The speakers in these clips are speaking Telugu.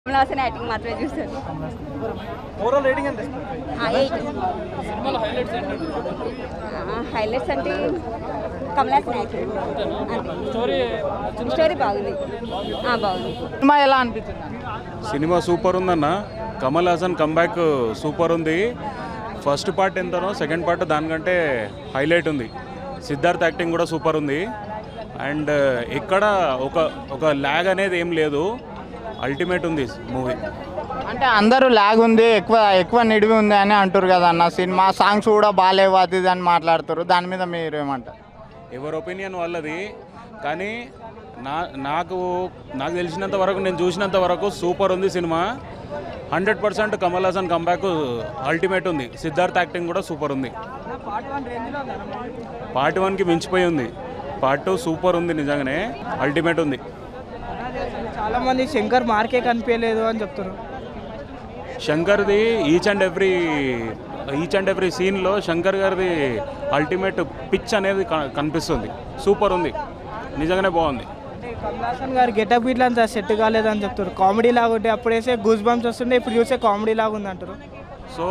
కమల్ హాసన్ యాక్టింగ్ మాత్రమే చూస్తాను ఓవరాల్ రేటింగ్ ఎంత ఎయిట్ హైలైట్స్ అంటే Kamal Haasan acting story story బాగుంది ఆ, బాగుంది సినిమా ఎలా అనిపించింది సినిమా సూపర్ ఉందన్న కమల్ హాసన్ కంబ్యాక్ సూపర్ ఉంది ఫస్ట్ పార్ట్ ఎంతనో సెకండ్ పార్ట్ దానికంటే హైలైట్ ఉంది సిద్ధార్థ్ యాక్టింగ్ కూడా సూపర్ ఉంది అండ్ ఎక్కడ ఒక ఒక ల్యాగ్ అనేది ఏం లేదు అల్టిమేట్ ఉంది మూవీ అంటే అందరూ లాగ్ ఉంది ఎక్కువ ఎక్కువ నిడివి ఉంది అని అంటారు కదా అన్న సినిమా సాంగ్స్ కూడా బాగాలేవు అది ఇది అని మాట్లాడుతారు దాని మీద మీరు ఏమంటారు ఎవరి ఒపీనియన్ వాళ్ళది కానీ నా నాకు నాకు తెలిసినంత వరకు నేను చూసినంత వరకు సూపర్ ఉంది cinema hundred percent Kamal Haasan comeback ultimate ఉంది సిద్ధార్థ్ యాక్టింగ్ కూడా సూపర్ ఉంది పార్ట్ వన్ రేంజ్లో ఉందా పార్ట్ వన్కి మించిపోయి ఉంది పార్ట్ టూ సూపర్ ఉంది నిజంగానే అల్టిమేట్ ఉంది చాలా మంది శంకర్ మార్కే కనిపించలేదు అని చెప్తున్నారు శంకర్ది each and every each and every సీన్లో శంకర్ గారిది అల్టిమేట్ పిచ్ అనేది క- కనిపిస్తుంది సూపర్ ఉంది నిజంగానే బాగుంది అంటే కమల్ హాసన్ గారి గెటప్ ఇట్లా అంత సెట్ కాలేదని చెప్తారు కామెడీ లాగా ఉంటే అప్పుడు వేసే గూస్ బంప్స్ వస్తుండే ఇప్పుడు చూసే కామెడీ లాగా ఉంది అంటారు సో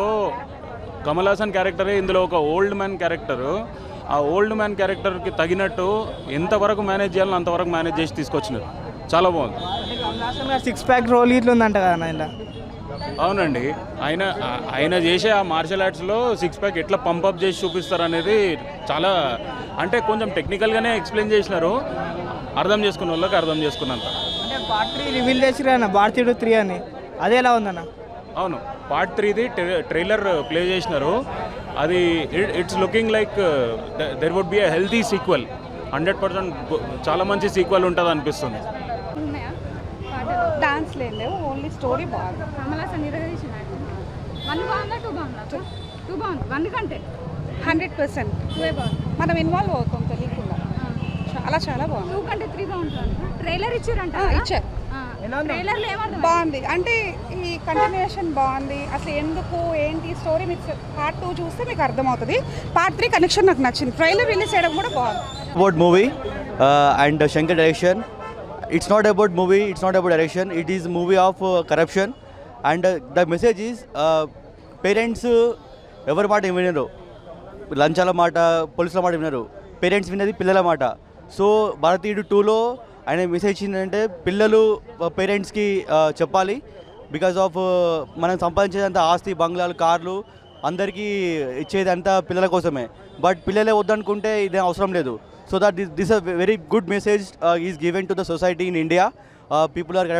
కమల్ హాసన్ క్యారెక్టరే ఇందులో ఒక ఓల్డ్ మ్యాన్ క్యారెక్టరు ఆ ఓల్డ్ మ్యాన్ క్యారెక్టర్కి తగినట్టు ఎంతవరకు మేనేజ్ చేయాలో అంతవరకు మేనేజ్ చేసి తీసుకొచ్చినారు చాలా బాగుంది అంటే కమల్ హాసన్ గారు సిక్స్ ప్యాక్ రోల్ ఇట్లా ఉందంట కదా ఆయన ఇలా అవునండి ఆయన ఆ- ఆయన చేసే ఆ మార్షల్ ఆర్ట్స్లో సిక్స్ ప్యాక్ ఎట్లా పంపప్ చేసి చూపిస్తారు అనేది చాలా అంటే కొంచెం టెక్నికల్గానే ఎక్స్ప్లెయిన్ చేసినారు అర్థం చేసుకున్న వాళ్ళకి అర్థం చేసుకున్నంత అంటే పార్ట్ త్రీ రివీల్ చేసిరు అన్న భారతీయుడు త్రీ అని అదే ఎలా ఉందన్న అవును పార్ట్ త్రీది ట్రైలర్ ప్లే చేసినారు అది it's looking like there would be a healthy sequel hundred percent చాలా మంచి సీక్వెల్ ఉంటుంది అనిపిస్తుంది ఉన్నాయా డాన్స్ లేవు ఓన్లీ స్టోరీ బాగుంది కమల్ హాసన్ నిర్వహించిన వన్ బాగుందా టూ బాగుందా టూ బాగుంది వన్ కంటే హండ్రెడ్ పర్సెంట్ టూ బాగుంది మనం ఇన్వాల్వ్ అవుతాం తెలియకుండా చాలా చాలా బాగుంది టూ కంటే త్రీ బాగుంటుంది ట్రైలర్ ఇచ్చారంట ఆ, ఇచ్చారు ట్రైలర్లో ఏమర్థం బాగుంది అంటే ఈ కంటిన్యూషన్ బాగుంది అసలు ఎందుకు ఏంటి స్టోరీ మీకు పార్ట్ టూ చూస్తే మీకు అర్థమవుతుంది పార్ట్ త్రీ కనెక్షన్ నాకు నచ్చింది ట్రైలర్ రిలీజ్ చేయడం కూడా బాగుంది about movie uh, and uh, Shankar direction. It's not about movie. It's not about direction. It is movie of uh, corruption, and uh, the message is uh, parents ఎవరి మాట వినరు లంచాల మాట పోలీసుల మాట వినరు పేరెంట్స్ వినేది పిల్లల మాట సో భారతీయుడు టూలో ఆయన మెసేజ్ ఏంటంటే పిల్లలు పేరెంట్స్కి చెప్పాలి బికాస్ ఆఫ్ మనం సంపాదించేదంత ఆస్తి బంగ్లాలు కార్లు అందరికీ ఇచ్చేది అంతా పిల్లల కోసమే బట్ పిల్లలే వద్దనుకుంటే ఇది అవసరం లేదు so that this this a very good message is given to the society in India people are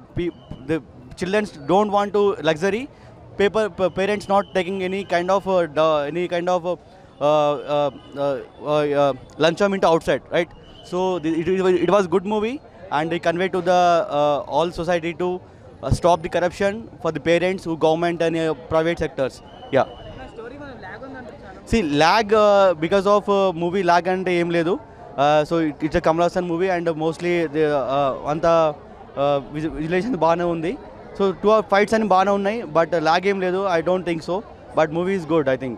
the childrens don't want to luxury paper p- parents not taking any kind of uh, da- any kind of uh, uh, uh, uh, uh, lunchum into outside right so the, it, it, was- it was good movie and it conveyed to the uh, all society to uh, stop the corruption for the parents who government and uh, private sectors yeah story మనం లాగ్ ఉందంటారు చాలా see lag uh, because of uh, movie lag అంటే ఏం లేదు so it's Kamal Haasan movie and mostly అంత విజులేషన్ బాగానే ఉంది సో టూ ఫైట్స్ అన్ని బాగానే ఉన్నాయి బట్ లాగ్ ఏం లేదు I don't think so but movie is good I think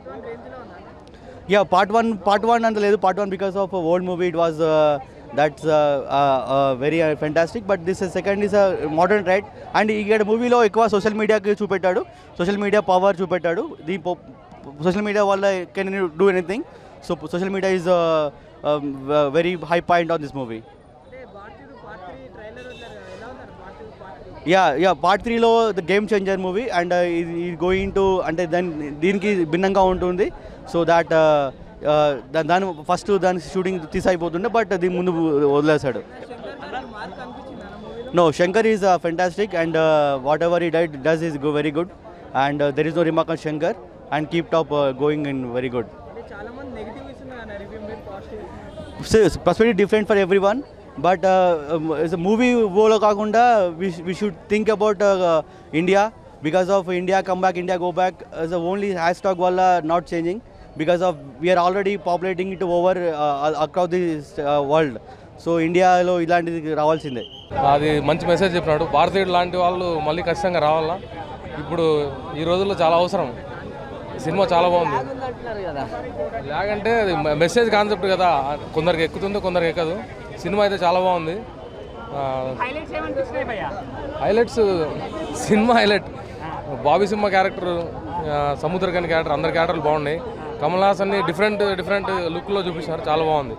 yeah part one part one అంత లేదు part one because of old movie it was that's very fantastic but this second is modern right and ఇక్కడ మూవీలో ఎక్కువ సోషల్ మీడియాకి చూపెట్టాడు సోషల్ మీడియా పవర్ చూపెట్టాడు దీ సోషల్ మీడియా వల్ల can do anything so social media is very high point on this movie అంటే భారతీయుడు పార్ట్ త్రీ ట్రైలర్ వదిలేరు కదా ఎలా ఉన్నారు Bharateeyudu part three yeah yeah part త్రీలో the game changer movie and ఇది గోయింగ్ టు అంటే దాని దీనికి భిన్నంగా ఉంటుంది సో దాట్ దాని ఫస్ట్ దాని షూటింగ్ తీసి అయిపోతుండే బట్ దీని ముందు వదిలేశాడు మార్క్ అనిపించింది అన్న మూవీలో no Shankar is fantastic and whatever he diet does is go very good and there is no remark on Shankar and keep top going in very good అంటే చాలా మంది నెగిటివ్ ఇస్తున్నారు అన్న రివ్యూ మీరు positive perspective different for every one but movie ఓలో కాకుండా we should think about India because of India come back India go back the only hashtag వల్ల not changing because of we are already populating it over across the world so ఇండియాలో ఇలాంటిది రావాల్సిందే అది మంచి మెసేజ్ చెప్పినాడు భారతీయుడు లాంటి వాళ్ళు మళ్ళీ ఖచ్చితంగా రావాలా ఇప్పుడు ఈ రోజుల్లో చాలా అవసరం సినిమా చాలా బాగుంది లాగ్ అంటే అది మెసేజ్ కాన్సెప్ట్ కదా కొందరికి ఎక్కుతుంది కొందరికి ఎక్కదు సినిమా అయితే చాలా బాగుంది highlights cinema highlight Bobby Simha character Samuthirakani character అందరి క్యారెక్టర్లు బాగున్నాయి కమల్ హాసన్ని డిఫరెంట్ డిఫరెంట్ లుక్లో చూపించారు చాలా బాగుంది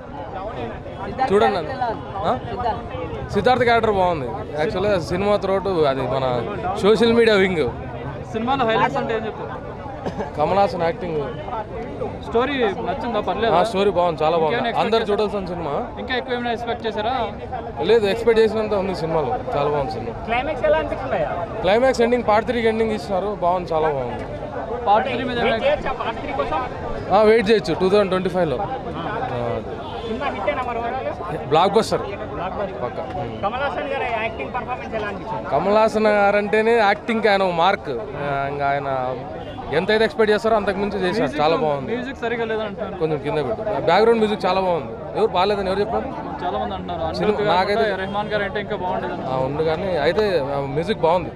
చూడండి అది. ఆ? సిద్ధార్థ్ క్యారెక్టర్ బాగుంది యాక్చువల్గా సినిమా త్రోట్ అది మన సోషల్ మీడియా వింగ్ సినిమాలో హైలైట్స్ అంటే ఏం చెప్తారు కమల్ హాసన్ యాక్టింగ్ స్టోరీ నచ్చిందా పర్లేదు ఆ స్టోరీ బాగుంది చాలా బాగుంది అందరు చూడాల్సిన సినిమా ఇంకా ఎక్కువ ఏమైనా ఎక్స్పెక్ట్ చేశారా లేదు ఎక్స్పెక్ట్ చేసినంత ఉంది సినిమాలో చాలా బాగుంది సినిమా క్లైమాక్స్ ఎలా అనిపించింది క్లైమాక్స్ ఎండింగ్ పార్ట్ త్రీకి ఎండింగ్ ఇచ్చినారు బాగుంది చాలా బాగుంది పార్ట్ త్రీ మీద పార్ట్ త్రీ కోసం వెయిట్ చేయొచ్చు టూ థౌజండ్ ట్వంటీ ఫైవ్లో సినిమా హిట్ అయినా మరి బ్లాక్ బస్టర్ పక్క కమల్ హాసన్ గారి యాక్టింగ్ పర్ఫార్మెన్స్ ఎలా అనిపించింది కమల్ హాసన్ గారు అంటేనే యాక్టింగ్ ఆయన మార్క్ ఇంకా ఆయన ఎంతైతే ఎక్స్పెక్ట్ చేస్తారో అంతకు మించి చేశారు చాలా బాగుంది మ్యూజిక్ సరిగా లేదంటున్నారు కొంచెం కింద పెట్టు బ్యాక్గ్రౌండ్ మ్యూజిక్ చాలా బాగుంది ఎవరు బాగాలేదని ఎవరు చెప్పారు చాలా మంది అంటున్నారు సినిమా- అనిరుద్ధ్ గారు నాకైతే- కూడా రెహమాన్ గారు అంటే ఇంకా బాగుండేది ఆ, ఉంది కానీ అయితే మ్యూజిక్ బాగుంది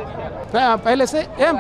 पहले से एम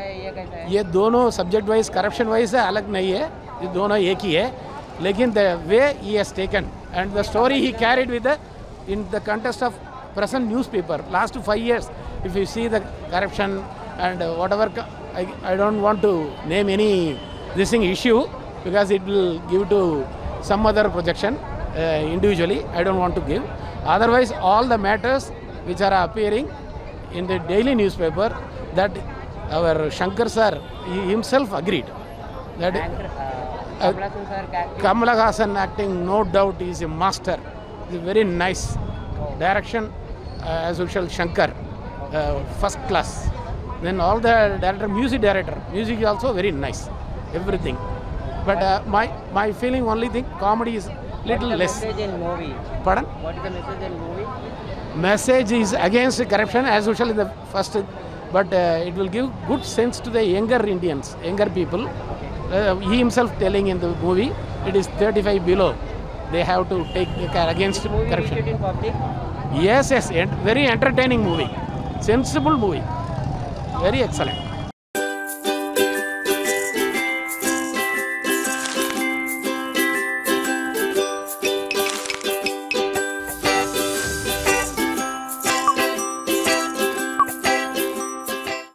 ये दोनों सब्जेक्ट वाइज करप्शन वाइज अलग नहीं है ये दोनों एक ही है लेकिन the way he has taken and the story he carried with in the context of present newspaper last five years if you see the corruption and uh, whatever co- I, I don't want to name any this thing issue because it will give to some other projection uh, individually i don't want to give otherwise all the matters which are appearing in the daily newspaper that our Shankar sir he himself agreed that uh, Kamala Hassan acting no doubt is a master. Is very nice direction uh, as usual Shankar uh, first class. Then all the director, music director, music is also very nice. Everything. But uh, my my feeling only thing comedy is little less. Pardon? What is the message in movie? message is against corruption as usual in the first but uh, it will give good sense to the younger indians younger people uh, he himself telling in the movie it is 35 below they have to take the care against corruption in public? yes yes ent- very entertaining movie sensible movie very excellent